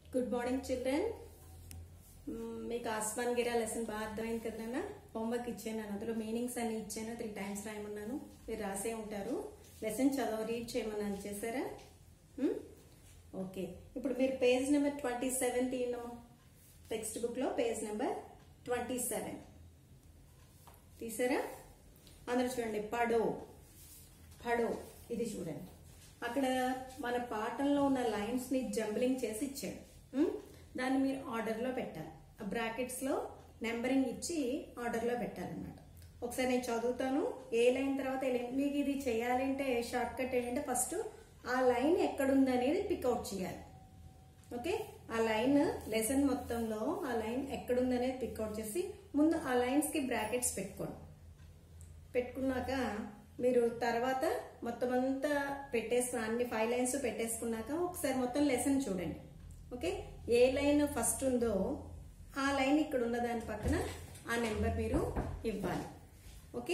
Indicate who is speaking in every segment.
Speaker 1: Good morning children మీకు ఆస్మాన్ గిరా lesson బాగా అర్థమైంది కదా హోంవర్క్ ఇచ్చాను అందులో మీనింగ్స్ అన్ని ఇచ్చాను త్రీ టైమ్స్ రాయమన్నాను మీరు రాసే ఉంటారు లెసన్ చదవ రీడ్ చేయమన్నాను చేశారా ఓకే ఇప్పుడు మీరు పేజ్ నెంబర్ ట్వంటీ సెవెన్ తీయడము టెక్స్ట్ బుక్ లో పేజ్ నెంబర్ ట్వంటీ సెవెన్ తీసారా అందరూ చూడండి పడో పడో ఇది చూడండి అక్కడ మన పాఠంలో ఉన్న లైన్స్ ని జంబ్లింగ్ చేసి ఇచ్చాడు ఉమ్, దాన్ని మీరు ఆర్డర్ లో పెట్టాలి ఆ బ్రాకెట్స్ లో నెంబరింగ్ ఇచ్చి ఆర్డర్ లో పెట్టాలన్నమాట ఒకసారి నేను చదువుతాను ఏ లైన్ తర్వాత ఏ లైన్ మీకు ఇది చేయాలంటే షార్ట్ కట్ ఏంటంటే ఫస్ట్ ఆ లైన్ ఎక్కడుంది అనేది పిక్అవుట్ చేయాలి ఓకే ఆ లైన్ లెసన్ మొత్తంలో ఆ లైన్ ఎక్కడుంది అనేది పిక్అవుట్ చేసి ముందు ఆ లైన్స్ కి బ్రాకెట్స్ పెట్టుకోండి పెట్టుకున్నాక మీరు తర్వాత మొత్తం అంతా పెట్టేసుకున్న అన్ని ఫైవ్ లైన్స్ పెట్టేసుకున్నాక ఒకసారి మొత్తం లెసన్ చూడండి ఓకే ఏ లైన్ ఫస్ట్ ఉందో ఆ లైన్ ఇక్కడ ఉన్న దాని పక్కన ఆ నెంబర్ మీరు ఇవ్వాలి ఓకే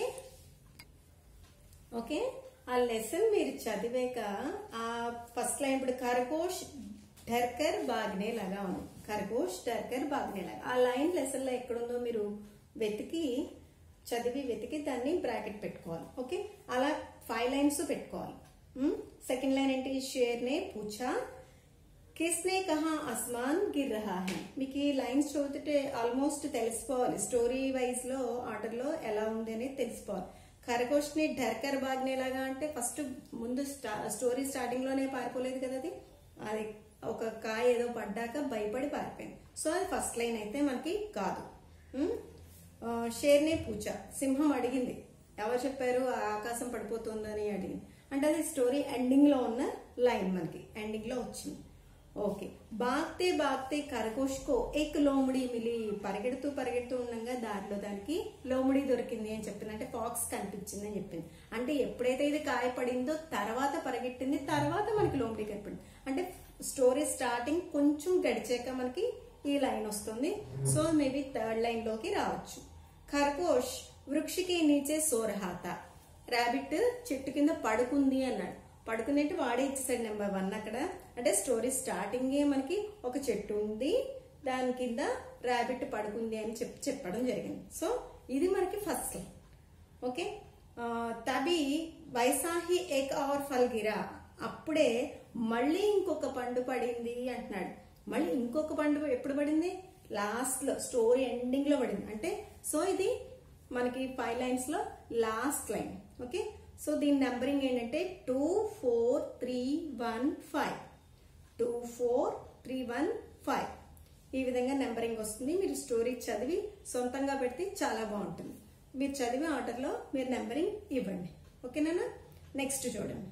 Speaker 1: ఓకే ఆ లెసన్ మీరు చదివాక ఆ ఫస్ట్ లైన్ ఇప్పుడు ఖర్గోష్ ఢర్కర్ బాగ్నే లాగా ఉంది ఖర్గోష్ ఢర్కర్ బాగ్నే లాగా ఆ లైన్ లెసన్ లో ఎక్కడుందో మీరు వెతికి చదివి వెతికి దాన్ని బ్రాకెట్ పెట్టుకోవాలి ఓకే అలా ఫైవ్ లైన్స్ పెట్టుకోవాలి సెకండ్ లైన్ ఏంటి షేర్ నే పూछा కిస్నే కహా ఆస్మాన్ గిర్ రహా హై మీకు ఈ లైన్స్ చదువుతుంటే ఆల్మోస్ట్ తెలిసిపోవాలి స్టోరీ వైజ్ లో ఆర్డర్ లో ఎలా ఉంది అనేది తెలిసిపోవాలి ఖరగోష్ ని ఢర్కర్ బాగ్నేలాగా అంటే ఫస్ట్ ముందు స్టోరీ స్టార్టింగ్ లోనే పారిపోలేదు కదా అది అది ఒక కాయ ఏదో పడ్డాక భయపడి పారిపోయింది సో అది ఫస్ట్ లైన్ అయితే మనకి కాదు ఉమ్? ఆ, షేర్నే పూచ సింహం అడిగింది ఎవరు చెప్పారు ఆ ఆకాశం పడిపోతుందని అడిగింది అంటే అది స్టోరీ ఎండింగ్ లో ఉన్న లైన్ మనకి ఎండింగ్ లో వచ్చింది ఓకే బాగ్తే బాగ్తే ఖరగోష్కో ఏక్ లోముడి మిలి పరిగెడుతూ పరిగెడుతూ ఉండగా దారిలో దానికి లోముడి దొరికింది అని చెప్పింది అంటే ఫాక్స్ కనిపించింది అని చెప్పింది అంటే ఎప్పుడైతే ఇది కాయ పడిందో తర్వాత పరిగెట్టింది తర్వాత మనకి లోముడి కనిపించింది అంటే స్టోరీ స్టార్టింగ్ కొంచెం గడిచాక మనకి ఈ లైన్ వస్తుంది సో మేబీ థర్డ్ లైన్ లోకి రావచ్చు ఖర్గోష్ వృక్షకి నీచే సోరహాత రాబిట్ చెట్టు కింద పడుకుంది అన్నాడు పడుకునేట్టు వాడే ఇచ్చేసాడు నెంబర్ వన్ అక్కడ అంటే స్టోరీ స్టార్టింగ్ మనకి ఒక చెట్టు ఉంది దాని కింద రాబిట్ పడుకుంది అని చెప్పి చెప్పడం జరిగింది సో ఇది మనకి ఫస్ట్ లైన్ ఓకే ఆ, తబి వైసాహి ఏక్ ఆర్ ఫల్ గిరా అప్పుడే మళ్ళీ ఇంకొక పండు పడింది అంటున్నాడు మళ్ళీ ఇంకొక పండు ఎప్పుడు పడింది లాస్ట్ లో స్టోరీ ఎండింగ్ లో పడింది అంటే సో ఇది మనకి ఫైవ్ లైన్స్ లో లాస్ట్ లైన్ ఓకే సో దీని నెంబరింగ్ ఏంటంటే two four three one five two four three one five ఈ విధంగా నెంబరింగ్ వస్తుంది మీరు స్టోరీ చదివి సొంతంగా పెడితే చాలా బాగుంటుంది మీరు చదివే ఆర్డర్లో మీరు నెంబరింగ్ ఇవ్వండి ఓకేనా నెక్స్ట్ చూడండి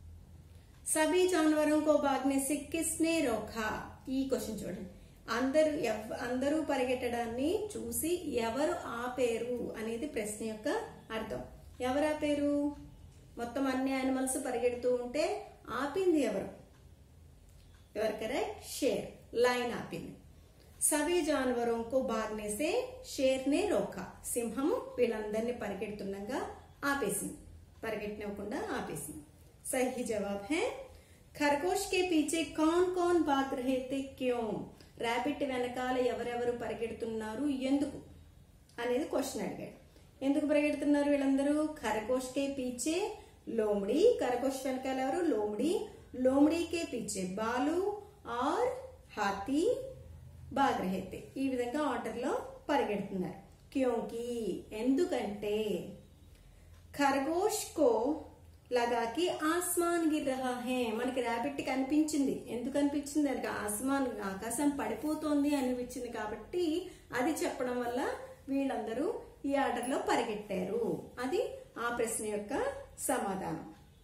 Speaker 1: సభీ జానవరం కో బాగ్నే से किसने रोका ఈ క్వశ్చన్ చూడండి అందరూ ఎవ్- అందరూ పరిగెట్టడాన్ని చూసి ఎవరు ఆపేరు అనేది ప్రశ్న యొక్క అర్థం ఎవరు ఆపేరు మొత్తం అన్ని యానిమల్స్ పరిగెడుతూ ఉంటే ఆపింది ఎవరు ఎవరు కరెక్ట్ షేర్ లైన్ ఆపింది సభీ జానవరం కో భాగ్నే సే షేర్ నే రోకా సింహము వీళ్ళందరినీ పరిగెడుతుండగా ఆపేసింది పరిగెట్టనివ్వకుండా ఆపేసింది సహీ జవాబ్ హే ఖర్గోష్ కే పీచే కౌన్ కౌన్ భాగ్ రహే తే క్యో ర్యాబిట్ వెనకాల ఎవరెవరు పరిగెడుతున్నారు ఎందుకు అనేది క్వశ్చన్ అడిగాడు ఎందుకు పరిగెడుతున్నారు వీళ్ళందరూ ఖరగోష్ కే పీచే లోమ్డి ఖరగోష్ వెనకాల ఎవరు లోమ్డి లోమ్డి కే పీచే బాలు ఆర్ హాతీ బాగ్ రహేతే ఈ విధంగా ఆర్డర్ లో పరిగెడుతున్నారు క్యోంకి ఎందుకంటే ఖర్గోష్ కో లగాకి ఆస్మాన్ గిర్ రహా హే మనకి ర్యాబిట్ కనిపించింది ఎందుకు అనిపించింది దానికి ఆస్మాన్ ఆకాశం పడిపోతోంది అనిపించింది కాబట్టి అది చెప్పడం వల్ల వీళ్ళందరూ ఈ ఆర్డర్ లో పరిగెట్టారు అది ఆ ప్రశ్న యొక్క సమాధానం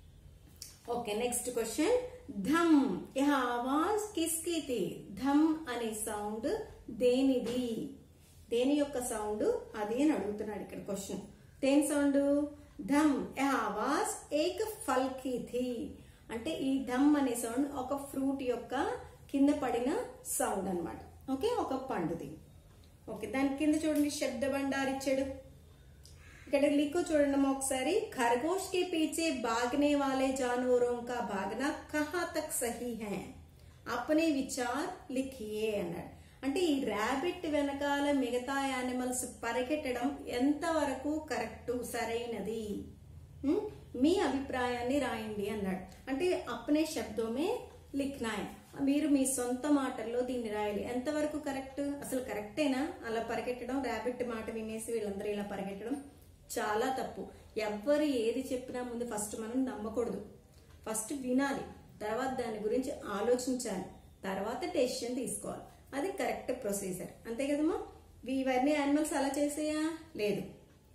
Speaker 1: ఓకే నెక్స్ట్ క్వశ్చన్ ధమ్ యహ ఆవాజ్ కిస్కి థీ ధమ్ అనే సౌండ్ దేనిది దేని యొక్క సౌండ్ అది అని అడుగుతున్నాడు ఇక్కడ క్వశ్చన్ దేని సౌండ్ ధమ్ యహ ఆవాజ్ ఏక్ ఫల్ కి థీ అంటే ఈ ధమ్ అనే సౌండ్ ఒక ఫ్రూట్ యొక్క కింద పడిన సౌండ్ అన్నమాట ఓకే ఒక పండుది ఓకే దాని కింద చూడండి శబ్ద బండారు ఇచ్చాడు ఇక్కడ लिखो చూడండి అమ్మా ఒకసారి खरगोश के पीछे भागने वाले जानवरों का भागना कहाँ तक सही है అప్పనే విచార్ లిఖియే అన్నాడు అంటే ఈ ర్యాబిట్ వెనకాల మిగతా యానిమల్స్ పరిగెట్టడం ఎంతవరకు కరెక్ట్ సరైనది ఉం? మీ అభిప్రాయాన్ని రాయండి అన్నాడు అంటే అప్పనే శబ్దమే లిఖనాయ్ మీరు మీ సొంత మాటల్లో దీన్ని రాయాలి ఎంతవరకు కరెక్ట్ అసలు కరెక్టేనా అలా పరిగెట్టడం ర్యాబిట్ మాట వినేసి వీళ్ళందరూ ఇలా పరిగెట్టడం చాలా తప్పు ఎవ్వరు ఏది చెప్పినా ముందు ఫస్ట్ మనం నమ్మకూడదు ఫస్ట్ వినాలి తర్వాత దాని గురించి ఆలోచించాలి తర్వాత డెసిషన్ తీసుకోవాలి అది కరెక్ట్ ప్రొసీజర్ అంతే కదమ్మా ఇవన్నీ యానిమల్స్ అలా చేసేయా లేదు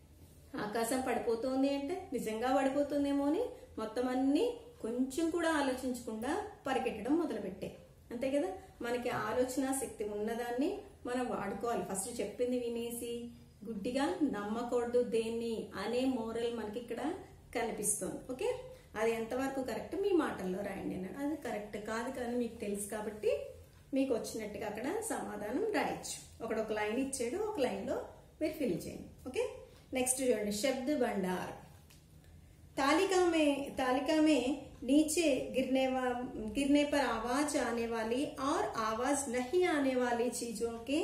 Speaker 1: ఆకాశం పడిపోతుంది అంటే నిజంగా పడిపోతుందేమో అని మొత్తం అన్ని కొంచెం కూడా ఆలోచించకుండా పరిగెట్టడం మొదలుపెట్టే అంతే కదా మనకి ఆలోచన శక్తి ఉన్నదాన్ని మనం వాడుకోవాలి ఫస్ట్ చెప్పింది వినేసి గుడ్డిగా నమ్మకూడదు దేన్ని అనే మోరల్ మనకి ఇక్కడ కనిపిస్తుంది ఓకే అది ఎంతవరకు కరెక్ట్ మీ మాటల్లో రాయండి అన్నాడు అది కరెక్ట్ కాదు కానీ మీకు తెలుసు కాబట్టి మీకు వచ్చినట్టుగా అక్కడ సమాధానం రాయొచ్చు ఒకడు ఒక లైన్ ఇచ్చాడు ఒక లైన్లో మీరు ఫిల్ చేయండి ఓకే నెక్స్ట్ చూడండి శబ్ద బండార్ तालिका में तालिका में नीचे गिरने वा, गिरने पर आवाज आने वाली और आवाज नहीं आने वाली चीजों के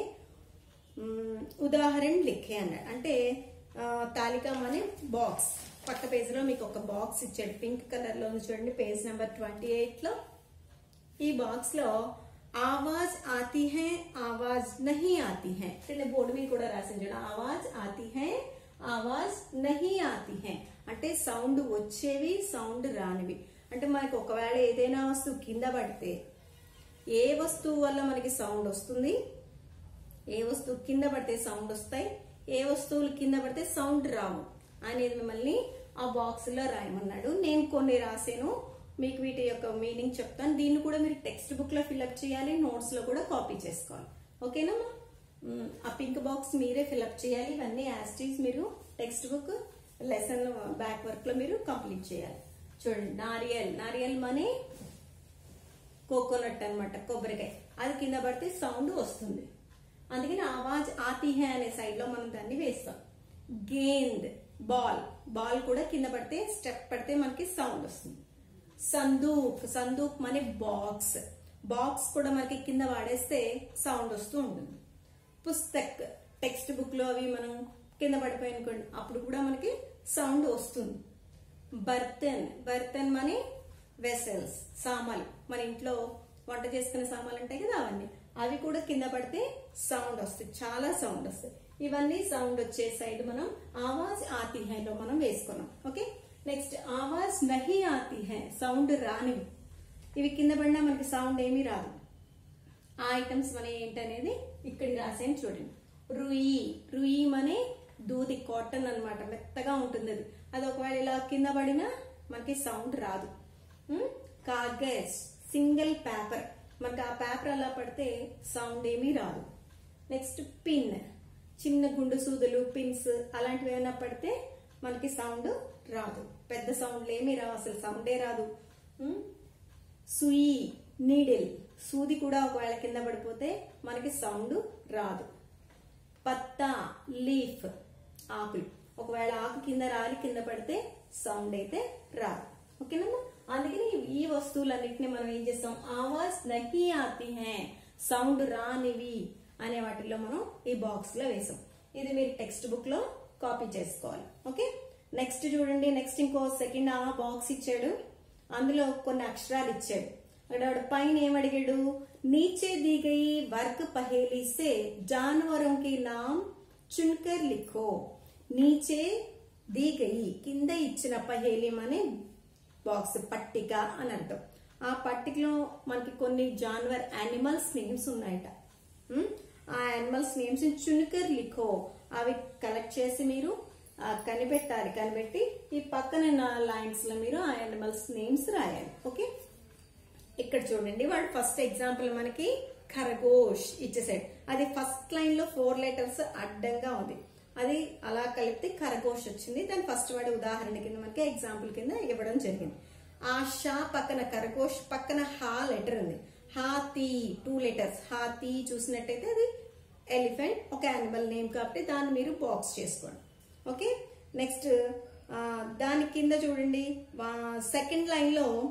Speaker 1: మ్, ఉదాహరణ లిఖే అన్నాడు అంటే ఆ, తాలికం అనే బాక్స్ పక్క పేజీలో మీకు ఒక బాక్స్ ఇచ్చాడు పింక్ కలర్ లో ఉంది చూడండి పేజ్ నెంబర్ ట్వంటీ ఎయిట్ లో ఈ బాక్స్ లో ఆవాజ్ ఆతి హై ఆవాజ్ నహీ ఆతి హై అంటే బోర్డు మీద కూడా రాసింది చూడండి ఆవాజ్ ఆతి హై ఆవాజ్ నహీ ఆతి హై అంటే సౌండ్ వచ్చేవి సౌండ్ రానివి అంటే మనకి ఒకవేళ ఏదైనా వస్తువు కింద పడితే ఏ వస్తువు వల్ల మనకి సౌండ్ వస్తుంది ఏ వస్తువు కింద పడితే సౌండ్ వస్తాయి ఏ వస్తువులు కింద పడితే సౌండ్ రావు అనేది మిమ్మల్ని ఆ బాక్స్ లో రాయమన్నాడు నేను కొన్ని రాసాను మీకు వీటి యొక్క మీనింగ్ చెప్తాను దీన్ని కూడా మీరు టెక్స్ట్ బుక్ లో ఫిల్అప్ చేయాలి నోట్స్ లో కూడా కాపీ చేసుకోవాలి ఓకేనమ్మా మ్, ఆ పింక్ బాక్స్ మీరే ఫిల్అప్ చేయాలి ఇవన్నీ యాస్టీస్ మీరు textbook lesson back work లో మీరు కంప్లీట్ చేయాలి చూడండి నారియల్ నారియల్ మనీ కోకోనట్ అన్నమాట కొబ్బరికాయ అది కింద పడితే సౌండ్ వస్తుంది అందుకని ఆవాజ్ ఆతి హే అనే సైడ్ లో మనం దాన్ని వేస్తాం గేంద్ బాల్ బాల్ కూడా కింద పడితే స్టెప్ పడితే మనకి సౌండ్ వస్తుంది సందూక్ సందూక్ మన బాక్స్ బాక్స్ కూడా మనకి కింద వాడేస్తే సౌండ్ వస్తూ ఉంటుంది పుస్తక్ టెక్స్ట్ బుక్ లో అవి మనం కింద పడిపోయి అనుకోండి అప్పుడు కూడా మనకి సౌండ్ వస్తుంది బర్తన్ బర్తన్ మనీ వెసల్స్ సామాలు మన ఇంట్లో వంట చేసుకునే సామాన్లు ఉంటాయి కదా అవన్నీ అవి కూడా కింద పడితే సౌండ్ వస్తాయి చాలా సౌండ్ వస్తాయి ఇవన్నీ సౌండ్ వచ్చే సైడ్ మనం ఆవాజ్ ఆతి హై లో మనం వేసుకున్నాం ఓకే నెక్స్ట్ ఆవాజ్ నహి ఆతి హై సౌండ్ రానివి ఇవి కింద పడినా మనకి సౌండ్ ఏమీ రాదు ఆ ఐటమ్స్ మన ఏంటనేది ఇక్కడ రాసాను చూడండి రుయి రుయి మనే దూది కాటన్ అన్నమాట మెత్తగా ఉంటుంది అది అది ఒకవేళ ఇలా కింద పడినా మనకి సౌండ్ రాదు ఉమ్, కాగజ్ సింగిల్ పేపర్ మనకి ఆ పేపర్ అలా పడితే సౌండ్ ఏమీ రాదు నెక్స్ట్ పిన్ చిన్న గుండు సూదులు పిన్స్ అలాంటివి ఏమైనా పడితే మనకి సౌండ్ రాదు పెద్ద సౌండ్లు ఏమీ రావు అసలు సౌండే రాదు ఉమ్, సుయి నీడిల్ సూది కూడా ఒకవేళ కింద పడిపోతే మనకి సౌండ్ రాదు పత్తా లీఫ్ ఆకులు ఒకవేళ ఆకు కింద రాలి కింద పడితే సౌండ్ అయితే రాదు ఓకేనమ్మా అందుకని ఈ వస్తువులన్నిటిని మనం ఏం చేస్తాం ఆవాజ్ నహి ఆతి హై సౌండ్ రానివి అనే వాటిలో మనం ఈ బాక్స్ లో వేసాం ఇది మీరు టెక్స్ట్ బుక్ లో కాపీ చేసుకోవాలి ఓకే నెక్స్ట్ చూడండి నెక్స్ట్ ఇంకో సెకండ్ ఆ బాక్స్ ఇచ్చాడు అందులో కొన్ని అక్షరాలు ఇచ్చాడు అక్కడ వాడు పైన ఏమడిగాడు नीचे दी गई वर्क पहेली से जानवरों के नाम चुनकर लिखो नीचे दी गई కింద ఇచ్చిన పహేలి అనే బాక్స్ పట్టిక అని అర్థం ఆ పట్టికలో మనకి కొన్ని జాన్వర్ యానిమల్స్ నేమ్స్ ఉన్నాయట ఉమ్, ఆ యానిమల్స్ నేమ్స్ చునుకర్ లిఖో అవి కలెక్ట్ చేసి మీరు ఆ, కనిపెట్టాలి కనిపెట్టి ఈ పక్కన లైన్స్ లో మీరు ఆ యానిమల్స్ నేమ్స్ రాయాలి ఓకే ఇక్కడ చూడండి వాడు ఫస్ట్ ఎగ్జాంపుల్ మనకి ఖరగోష్ ఇచ్చేసాడు అది ఫస్ట్ లైన్ లో ఫోర్ లెటర్స్ అడ్డంగా ఉంది అది అలా కలిపితే ఖరగోష్ వచ్చింది దాని ఫస్ట్ వాడి ఉదాహరణ కింద మనకి ఎగ్జాంపుల్ కింద ఇవ్వడం జరిగింది ఆ షా పక్కన ఖరగోష్ పక్కన హా లెటర్ ఉంది హాతీ టూ లెటర్స్ హాతీ చూసినట్టయితే అది ఎలిఫెంట్ ఒక యానిమల్ నేమ్ కాబట్టి దాన్ని మీరు బాక్స్ చేసుకోండి ఓకే నెక్స్ట్ దాని కింద చూడండి సెకండ్ లైన్ లో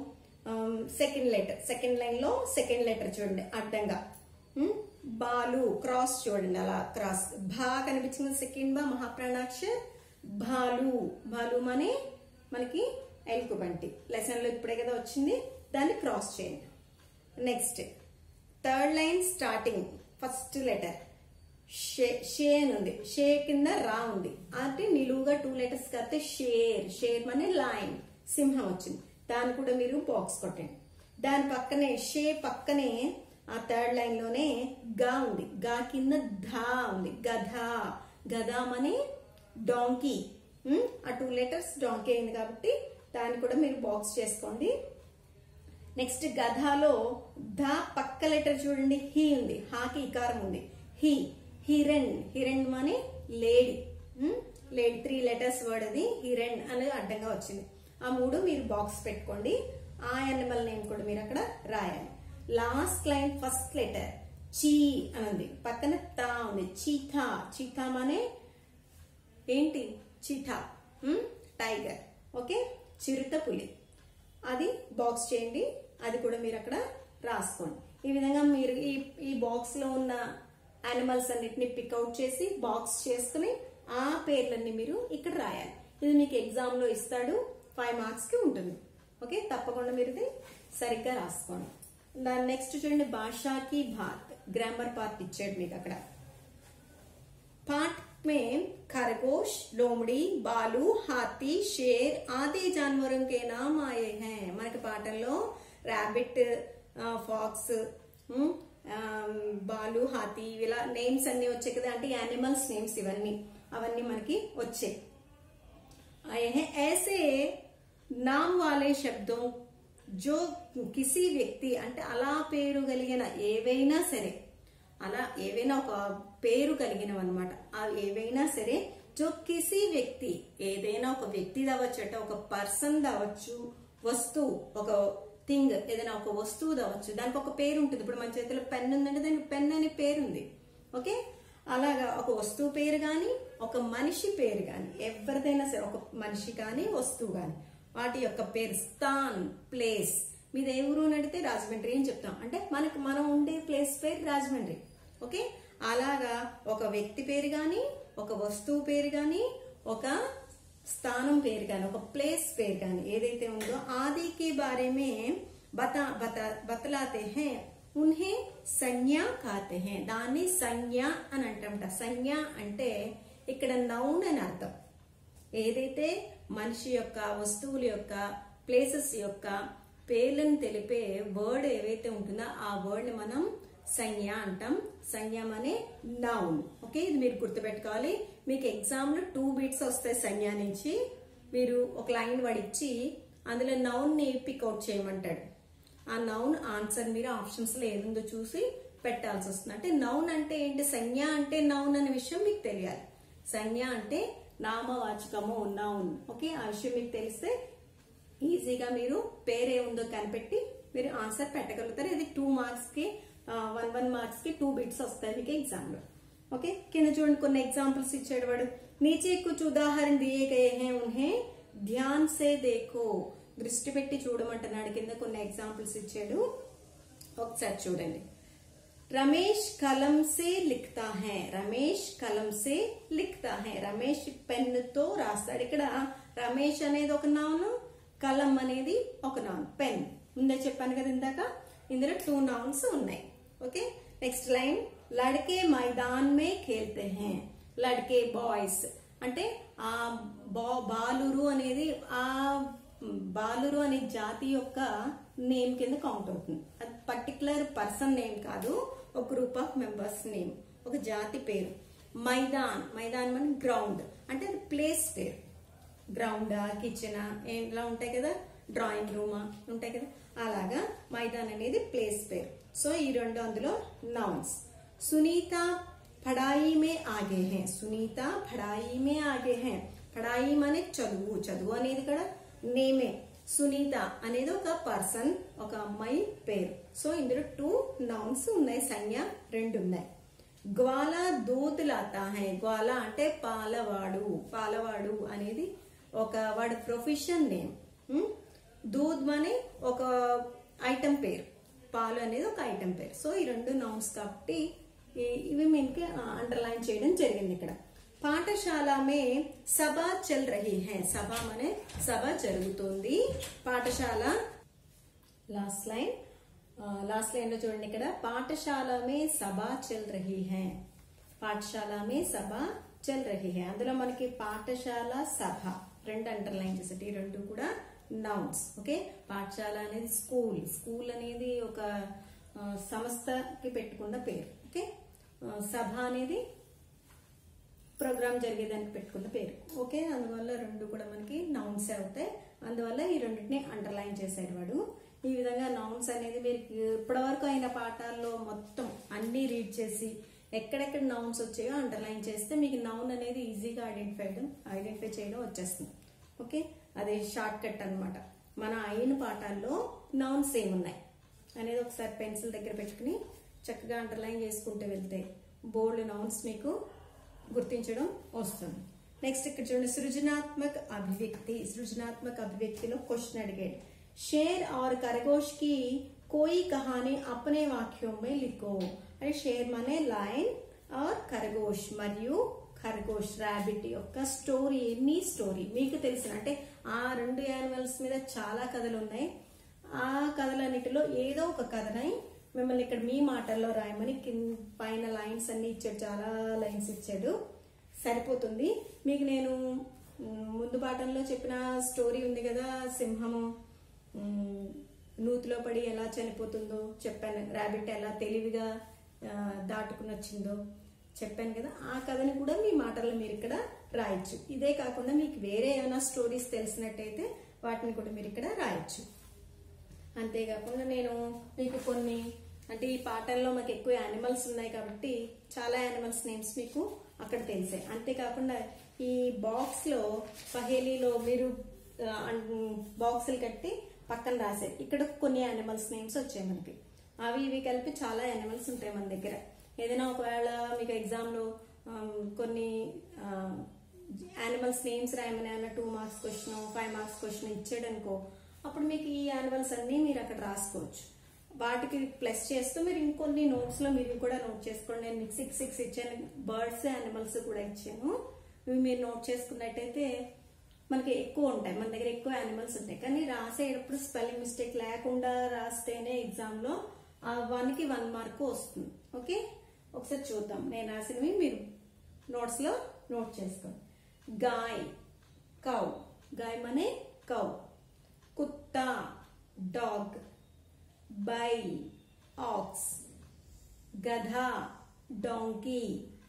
Speaker 1: సెకండ్ లెటర్ సెకండ్ లైన్ లో సెకండ్ లెటర్ చూడండి అడ్డంగా ఉమ్, బాలు క్రాస్ చూడండి అలా క్రాస్ భా కనిపించింది సెకండ్ బా మహాప్రాణాక్షర్ భాలు భాలు మనే మనకి ఎలుగుబంటి లెసన్ లో ఇప్పుడే కదా వచ్చింది దాన్ని క్రాస్ చేయండి next third line starting first letter షే షే అని ఉంది షే కింద రా ఉంది అంటే నిలువుగా టూ లెటర్స్ కలిపితే షేర్ షేర్ అనే లైన్ సింహం వచ్చింది దాన్ని కూడా మీరు బాక్స్ కొట్టండి దాని పక్కనే షే పక్కనే ఆ థర్డ్ లైన్ లోనే గా ఉంది గా కింద ధా ఉంది గధా గదామని డాంకీ ఉమ్, ఆ టూ లెటర్స్ డాంకీ అయింది కాబట్టి దాన్ని కూడా మీరు బాక్స్ చేసుకోండి నెక్స్ట్ గధాలో ధ పక్క లెటర్ చూడండి హీ ఉంది హాకి ఇకారం ఉంది హీ హిరణ్ హిరణ్ మనే లేడీ ఉమ్, లేడీ త్రీ లెటర్స్ వర్డ్ అది హిరణ్ అనేది అడ్డంగా వచ్చింది ఆ మూడు మీరు బాక్స్ పెట్టుకోండి ఆ యానిమల్ నేమ్ కూడా మీరు అక్కడ రాయాలి లాస్ట్ లైన్ ఫస్ట్ లెటర్ చీ అని ఉంది పక్కన తా ఉంది చీథా చీథా మనే ఏంటి చీథా ఉమ్, టైగర్ ఓకే చిరుత పులి అది బాక్స్ చేయండి అది కూడా మీరు అక్కడ రాసుకోండి ఈ విధంగా మీరు ఈ ఈ బాక్స్ లో ఉన్న యానిమల్స్ అన్నిటిని పిక్అవుట్ చేసి బాక్స్ చేసుకుని ఆ పేర్లన్నీ మీరు ఇక్కడ రాయాలి ఇది మీకు ఎగ్జామ్ లో ఇస్తాడు ఫైవ్ మార్క్స్ కి ఉంటుంది ఓకే తప్పకుండా మీరు ఇది సరిగ్గా రాసుకోండి దాని నెక్స్ట్ చూడండి భాషాకి భాత్ గ్రామర్ పార్ట్ ఇచ్చాడు మీకు అక్కడ पाठ में खरगोश लोमड़ी బాలు హాతీ షేర్ ఆది जानवरों के नाम आए हैं మనకి పాఠంలో ర్యాబిట్ ఫాక్స్ బాలు హాతీ ఇలా నేమ్స్ అన్ని వచ్చాయి కదా అంటే యానిమల్స్ నేమ్స్ ఇవన్నీ అవన్నీ మనకి వచ్చాయి आए हैं ऐसे नाम वाले शब्दों जो किसी వ్యక్తి అంటే అలా పేరు కలిగిన ఏవైనా సరే అలా ఏవైనా ఒక పేరు కలిగినవి అనమాట ఆ ఏవైనా సరే జో కిసి వ్యక్తి ఏదైనా ఒక వ్యక్తి అవ్వచ్చు ఒక పర్సన్ అవ్వచ్చు వస్తువు ఒక థింగ్ ఏదైనా ఒక వస్తువు అవ్వచ్చు దానికి ఒక పేరు ఉంటుంది ఇప్పుడు మన చేతిలో పెన్ ఉందంటే దానికి పెన్ అనే పేరు ఉంది ఓకే అలాగా ఒక వస్తువు పేరు కానీ ఒక మనిషి పేరు కానీ ఎవరిదైనా సరే ఒక మనిషి కానీ వస్తువు కానీ వాటి యొక్క పేరు స్థాన్ ప్లేస్ మీద ఏ ఊరు అని అడిగితే రాజమండ్రి అని చెప్తాం అంటే మనకు మనం ఉండే ప్లేస్ పేరు రాజమండ్రి ఓకే అలాగా ఒక వ్యక్తి పేరు కానీ ఒక వస్తువు పేరు కానీ ఒక స్థానం పేరు కానీ ఒక ప్లేస్ పేరు కానీ ఏదైతే ఉందో ఆది కే బారే మే బతా బతా బతలాతే హే ఉన్హే సంజ్ఞ కాతే హే దాన్ని సంజ్ఞ అని అంటామట సంజ్ఞ అంటే ఇక్కడ నౌన్ అని అర్థం ఏదైతే మనిషి యొక్క వస్తువుల యొక్క ప్లేసెస్ యొక్క పేర్లను తెలిపే వర్డ్ ఏవైతే ఉంటుందో ఆ వర్డ్ ని మనం సంజ్ఞ అంటాం సంజ్ఞం అనే నౌన్ ఓకే ఇది మీరు గుర్తుపెట్టుకోవాలి మీకు ఎగ్జామ్ లో టూ బీట్స్ వస్తాయి సంజ్ఞ నుంచి మీరు ఒక లైన్ వడిచ్చి అందులో నౌన్ ని పిక్అవుట్ చేయమంటాడు ఆ నౌన్ ఆన్సర్ మీరు ఆప్షన్స్ లో ఏదుందో చూసి పెట్టాల్సి వస్తుంది అంటే నౌన్ అంటే ఏంటి సంజ్ఞ అంటే నౌన్ అనే విషయం మీకు తెలియాలి సంజ్ఞ అంటే నామవాచకము నౌన్ ఓకే ఆ విషయం మీకు తెలిస్తే ఈజీగా మీరు పేరే ఉందో కనిపెట్టి మీరు ఆన్సర్ పెట్టగలుగుతారు ఇది టూ మార్క్స్ కి వన్ వన్ మార్క్స్ కి టూ బిట్స్ వస్తాయి మీకు ఎగ్జామ్ లో ఓకే కింద చూడండి కొన్ని ఎగ్జాంపుల్స్ ఇచ్చాడు వాడు నీచే కుछ ఉదాహరణ దియే గయే హే ఉన్హే ధ్యాన్ సే దేఖో దృష్టి పెట్టి చూడమంటున్నాడు కింద కొన్ని ఎగ్జాంపుల్స్ ఇచ్చాడు ఒకసారి చూడండి రమేష్ కలం సే లిఖతా హే రమేష్ కలం సే లిఖతా హే రమేష్ పెన్ తో రాస్తాడు ఇక్కడ రమేష్ అనేది ఒక నౌన్ కలం అనేది ఒక నౌన్ పెన్ ముందే చెప్పాను కదా ఇందాక ఇందులో టూ నౌన్స్ ఉన్నాయి ఓకే నెక్స్ట్ లైన్ లడ్కే మైదాన్ మే ఖేల్తే హే లడ్కే బాయ్స్ అంటే ఆ బా బాలురు అనేది ఆ బాలురు అనే జాతి యొక్క నేమ్ కింద కౌంట్ అవుతుంది అది పర్టికులర్ పర్సన్ నేమ్ కాదు ఒక గ్రూప్ ఆఫ్ మెంబర్స్ నేమ్ ఒక జాతి పేరు మైదాన్ మైదాన్ మన గ్రౌండ్ అంటే అది ప్లేస్ పేరు గ్రౌండా కిచెనా ఇలా ఉంటాయి కదా డ్రాయింగ్ రూమా ఉంటాయి కదా అలాగా మైదాన్ అనేది ప్లేస్ పేరు సో ఈ రెండు అందులో నౌన్స్ సునీత పడాయి మే ఆగే హే సునీత పడాయి మే ఆగే హే పడాయి మనే చదువు చదువు అనేది ఇక్కడ నేమే సునీత అనేది ఒక పర్సన్ ఒక అమ్మాయి పేరు సో ఇందులో టూ నౌన్స్ ఉన్నాయి సంజ్ఞ రెండు ఉన్నాయి గ్వాల దూద్ లాతా హై గ్వాల అంటే పాలవాడు పాలవాడు అనేది ఒక వాడి ప్రొఫెషన్ నేమ్ దూద్ మనే ఒక ఐటమ్ పేరు పాలు అనేది ఒక ఐటమ్ పేరు సో ఈ రెండు నౌన్స్ కాబట్టి ఈ- ఇవి మీకు అండర్లైన్ చేయడం జరిగింది ఇక్కడ పాఠశాల మే సభ చల్ రహీ హై సభ మనే సభ జరుగుతుంది పాఠశాల లాస్ట్ లైన్ లాస్ట్ లైన్ లో చూడండి ఇక్కడ పాఠశాల మే సభ చల్ రహీ హై పాఠశాల మే సభ చల్ రహీ హై అందులో మనకి పాఠశాల సభ రెండు అండర్లైన్ చేసేటి ఈ రెండు కూడా నౌన్స్ ఓకే పాఠశాల అనేది స్కూల్ స్కూల్ అనేది ఒక ఆ, సంస్థకి పెట్టుకున్న పేరు ఓకే ఆ, సభ అనేది ప్రోగ్రామ్ జరిగేదానికి పెట్టుకున్న పేరు ఓకే అందువల్ల రెండు కూడా మనకి నౌన్స్ అవుతాయి అందువల్ల ఈ రెండింటిని అండర్లైన్ చేశాడు వాడు ఈ విధంగా నౌన్స్ అనేది మీరు ఇప్పటివరకు అయిన పాఠాల్లో మొత్తం అన్ని రీడ్ చేసి ఎక్కడెక్కడ నౌన్స్ వచ్చాయో అండర్లైన్ చేస్తే మీకు నౌన్ అనేది ఈజీగా ఐడెంటిఫై ఐడెంటిఫై చేయడం వచ్చేస్తుంది ఓకే అదే షార్ట్ కట్ అనమాట మన అయిన పాఠాల్లో నౌన్స్ ఏమున్నాయి అనేది ఒకసారి పెన్సిల్ దగ్గర పెట్టుకుని చక్కగా అండర్లైన్ చేసుకుంటూ వెళ్తే బోల్డ్ నౌన్స్ మీకు గుర్తించడం వస్తుంది నెక్స్ట్ ఇక్కడ చూడండి సృజనాత్మక అభివ్యక్తి సృజనాత్మక అభివ్యక్తిలో క్వశ్చన్ అడిగాడు షేర్ और खरगोश की कोई कहानी अपने वाक्यों में लिखो అంటే షేర్ మనే లైన్ ఆర్ ఖరగోష్ మరియు ఖర్గోష్ ర్యాబిట్ యొక్క స్టోరీ ఎనీ స్టోరీ మీకు తెలిసిన అంటే ఆ రెండు యానిమల్స్ మీద చాలా కథలు ఉన్నాయి ఆ కథలన్నిటిలో ఏదో ఒక కథనై మిమ్మల్ని ఇక్కడ మీ మాటల్లో రాయమని కింద పైన లైన్స్ అన్ని ఇచ్చాడు చాలా లైన్స్ ఇచ్చాడు సరిపోతుంది మీకు నేను మ్, ముందు పాఠంలో చెప్పిన స్టోరీ ఉంది కదా సింహము మ్, నూతిలో పడి ఎలా చనిపోతుందో చెప్పాను ర్యాబిట్ ఎలా తెలివిగా ఆ, దాటుకుని వచ్చిందో చెప్పాను కదా ఆ కథని కూడా మీ మాటల్లో మీరు ఇక్కడ రాయొచ్చు ఇదే కాకుండా మీకు వేరే ఏమైనా స్టోరీస్ తెలిసినట్టయితే వాటిని కూడా మీరు ఇక్కడ రాయొచ్చు అంతేకాకుండా నేను మీకు కొన్ని అంటే ఈ పాటల్లో మాకు ఎక్కువ యానిమల్స్ ఉన్నాయి కాబట్టి చాలా యానిమల్స్ నేమ్స్ మీకు అక్కడ తెలిసాయి అంతేకాకుండా ఈ బాక్స్ లో పహేలీలో మీరు బాక్సులు కట్టి పక్కన రాశారు ఇక్కడ కొన్ని యానిమల్స్ నేమ్స్ వచ్చాయి మనకి అవి ఇవి కలిపి చాలా యానిమల్స్ ఉంటాయి మన దగ్గర ఏదైనా ఒకవేళ మీకు ఎగ్జామ్ లో ఆమ్, కొన్ని యానిమల్స్ నేమ్స్ రాయమని ఏమైనా two marks question five marks question ఇచ్చాడు అనుకో అప్పుడు మీకు ఈ యానిమల్స్ అన్ని మీరు అక్కడ రాసుకోవచ్చు వాటికి ప్లస్ చేస్తూ మీరు ఇంకొన్ని నోట్స్ లో మీరు కూడా నోట్ చేసుకోండి నేను మీకు సిక్స్ సిక్స్ ఇచ్చాను బర్డ్స్ యానిమల్స్ కూడా ఇచ్చాను ఇవి మీరు నోట్ చేసుకున్నట్టయితే మనకి ఎక్కువ ఉంటాయి మన దగ్గర ఎక్కువ యానిమల్స్ ఉంటాయి కానీ రాసేటప్పుడు స్పెల్లింగ్ మిస్టేక్ లేకుండా రాస్తేనే ఎగ్జామ్ లో ఆ వన్ కి వన్ మార్క్ వస్తుంది ఓకే ఒకసారి చూద్దాం నేను రాసినవి మీరు నోట్స్ లో నోట్ చేసుకోండి గాయ్ కౌ గాయ్ మనే కౌ కుత్తా డాగ్ బై ఆక్స్ గధ డోంకీ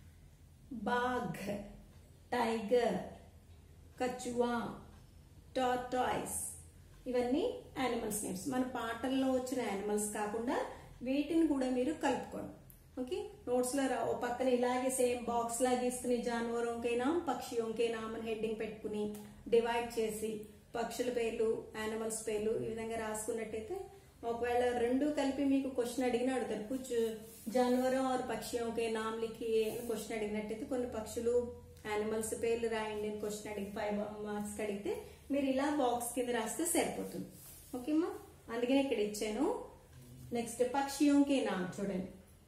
Speaker 1: బాఘ్ టైగర్ కచువా టార్టాయిస్ ఇవన్నీ యానిమల్స్ నేమ్స్ మన పాటల్లో వచ్చిన యానిమల్స్ కాకుండా వీటిని కూడా మీరు కలుపుకోండి ఓకే నోట్స్ లో రా- ఓ పక్కన ఇలాగే సేమ్ బాక్స్ లా గీసుకుని జానవరం కే నామ్ పక్షియోం కే నామ్ అని హెడ్డింగ్ పెట్టుకుని డివైడ్ చేసి పక్షుల పేర్లు యానిమల్స్ పేర్లు ఈ విధంగా రాసుకున్నట్టయితే ఒకవేళ రెండు కలిపి మీకు క్వశ్చన్ అడిగినా అడుగుతారు కుచ్ జానవరం और పక్షియోం కే నామ్ లిఖి అని క్వశ్చన్ అడిగినట్టయితే కొన్ని పక్షులు యానిమల్స్ పేర్లు రాయండి అని క్వశ్చన్ అడిగి ఫైవ్ మార్క్స్ అడిగితే మీరు ఇలా బాక్స్ కింద రాస్తే సరిపోతుంది ఓకేమ్మా అందుకనే ఇక్కడ ఇచ్చాను నెక్స్ట్ పక్షియోం కే నామ్ చూడండి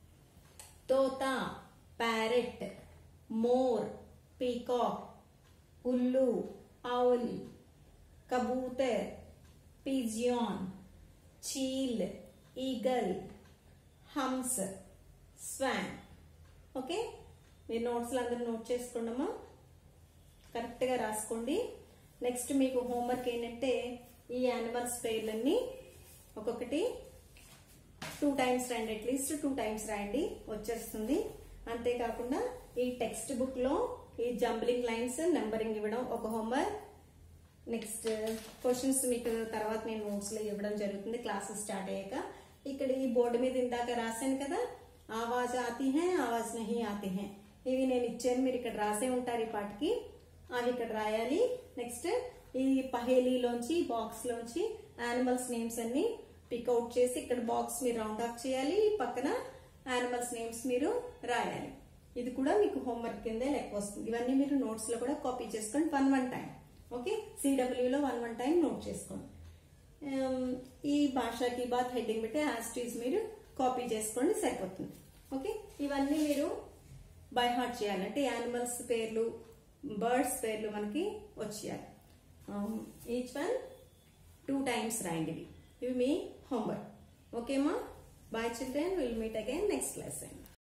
Speaker 1: తోతా ప్యారెట్ మోర్ పీకాక్ ఉల్లు ఆవులి కబూతర్ పిజియాన్ చీల్ ఈగల్ హంస్ స్వాన్ ఓకే మీరు నోట్స్లో అందరూ నోట్ చేసుకోండమ్మా కరెక్ట్గా రాసుకోండి నెక్స్ట్ మీకు హోంవర్క్ ఏంటంటే ఈ యానిమల్స్ పేర్లన్నీ ఒక్కొక్కటి టూ టైమ్స్ రాయండి అట్లీస్ట్ టూ టైమ్స్ రాయండి వచ్చేస్తుంది అంతేకాకుండా ఈ టెక్స్ట్ బుక్ లో ఈ జంబ్లింగ్ లైన్స్ నెంబరింగ్ ఇవ్వడం ఒక హోంవర్క్ నెక్స్ట్ క్వశ్చన్స్ మీకు తర్వాత నేను నోట్స్ లో ఇవ్వడం జరుగుతుంది క్లాసెస్ స్టార్ట్ అయ్యాక ఇక్కడ ఈ బోర్డు మీద ఇందాక రాశాను కదా ఆవాజ్ ఆతి హే ఆవాజ్ నహి ఆతి హే ఇవి నేను ఇచ్చాను మీరు ఇక్కడ రాసే ఉంటారు ఈ పాటికి అవి ఇక్కడ రాయాలి నెక్స్ట్ ఈ పహేలీలోంచి బాక్స్ లోంచి యానిమల్స్ నేమ్స్ అన్ని పిక్అవుట్ చేసి ఇక్కడ బాక్స్ మీరు రౌండ్ ఆఫ్ చేయాలి ఈ పక్కన యానిమల్స్ నేమ్స్ మీరు రాయాలి ఇది కూడా మీకు హోంవర్క్ కిందే లెక్క వస్తుంది ఇవన్నీ మీరు నోట్స్ లో కూడా కాపీ చేసుకోండి వన్ వన్ టైం ఓకే సిడబ్ల్యూలో వన్ వన్ టైం నోట్ చేసుకోండి ఈ భాషకి బాత్ హెడ్డింగ్ పెట్టి యాస్టీస్ మీరు కాపీ చేసుకోండి సరిపోతుంది ఓకే ఇవన్నీ మీరు బై హార్ట్ చేయాలంటే యానిమల్స్ పేర్లు బర్డ్స్ పేర్లు మనకి వచ్చేయాలి ఈచ్ వన్ టూ టైమ్స్ రాయండి ఇవి ఇవి మీ హోంవర్క్ ఓకేమా bye children will meet again next lesson